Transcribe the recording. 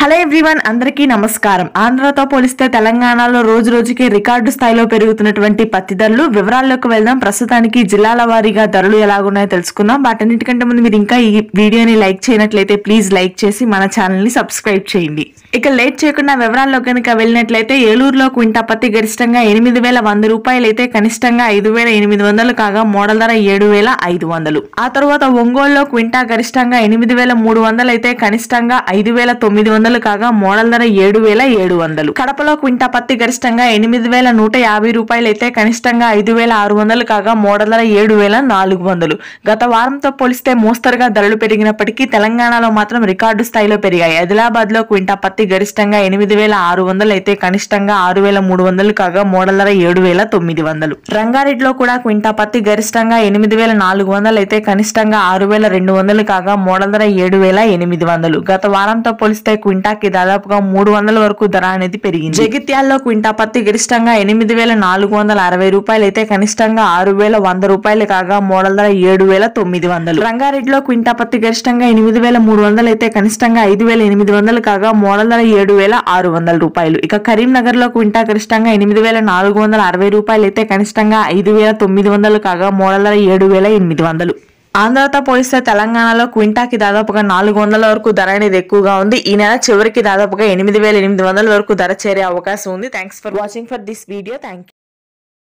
hello everyone అందరికీ నమస్కారం ఆంధ్రతో పోలిస్తే తెలంగాణలో రోజు రోజుకి రికార్డు స్థాయిలో పెరుగుతున్నటువంటి పత్తి ధరలు వివరాల్లోకి వెళ్దాం ప్రస్తుతానికి జిల్లాల వారీగా ధరలు ఎలాగున్నాయో తెలుసుకుందాం వాటన్నిటికంటే ముందు మీరు ఇంకా ఈ వీడియోని లైక్ చేయనట్లయితే ప్లీజ్ లైక్ చేసి మన ఛానల్ ని సబ్స్క్రైబ్ చేయండి ఇక లేట్ చేయకుండా వివరాల్లో కనుక వెళ్ళినట్లయితే ఏలూరులో క్వింటా పత్తి గరిష్టంగా ఎనిమిది వేల వంద రూపాయలు అయితే కనిష్టంగా ఐదు వేల ఎనిమిది వందలు కాగా మోడల్ ధర ఏడు వేల ఐదు వందలు ఆ తర్వాత ఒంగోలులో క్వింటా గరిష్టంగా ఎనిమిది వేల మూడు వందలు అయితే కనిష్టంగా ఐదు వేల తొమ్మిది వందలు కాగా మోడల్ ధర ఏడు వేల ఏడు వందలు కడపలో క్వింటా పత్తి గరిష్టంగా ఎనిమిది వేల నూట యాభై రూపాయలు అయితే కనిష్టంగా ఐదు వేల ఆరు వందలు కాగా మోడల్ ధర ఏడు వేల నాలుగు వందలు గత వారంతో పోలిస్తే మోస్తరుగా ధరలు పెరిగినప్పటికీ తెలంగాణలో మాత్రం రికార్డు స్థాయిలో పెరిగాయి ఆదిలాబాద్ లో క్వింటా పత్తి గరిష్టంగా ఎనిమిది వేల ఆరు వందలు అయితే కనిష్టంగా ఆరు వేల మూడు వందలు కాగా మోడల్ ధర ఏడు వేల తొమ్మిది వందలు రంగారెడ్డిలో కూడా క్వింటా పత్తి గరిష్టంగా ఎనిమిది వేల నాలుగు వందలు అయితే కనిష్టంగా ఆరు వేల రెండు వందలు కాగా మోడల్ ధర ఏడు వేల ఎనిమిది వందలు గత వారంతో పోలిస్తే క్వింటాకి దాదాపుగా మూడు వందల వరకు ధర అనేది పెరిగింది జగిత్యాల్లో క్వింటా పత్తి గరిష్టంగా ఎనిమిది వేల నాలుగు వందల అరవై రూపాయలు అయితే కనిష్టంగా ఆరు వేల వంద రూపాయలు కాగా మోడల్ ధర ఏడు వేల తొమ్మిది వందలు రంగారెడ్డిలో క్వింటా పత్తి గరిష్టంగా ఎనిమిది వేల మూడు వందలు అయితే కనిష్టంగా ఐదు వేల ఎనిమిది వందలు కాగా మోడల్ ధర ఏడు వేల ఆరు వందల రూపాయలు ఇక కరీంనగర్ లో క్వింటా గరిష్టంగా ఎనిమిది వేల నాలుగు వందల అరవై రూపాయలు అయితే కనిష్టంగా ఐదు వేల తొమ్మిది వందలు కాగా మోడల్ ధర ఏడు వేల ఎనిమిది వందలు ఆంధ్రతో పోలిస్తే తెలంగాణలో క్వింటాకి దాదాపుగా నాలుగు వందల వరకు ధర అనేది ఎక్కువగా ఉంది ఈ నెల చివరికి దాదాపుగా ఎనిమిది వేల ఎనిమిది వందల వరకు ధర చేరే అవకాశం ఉంది thanks for watching for this video thank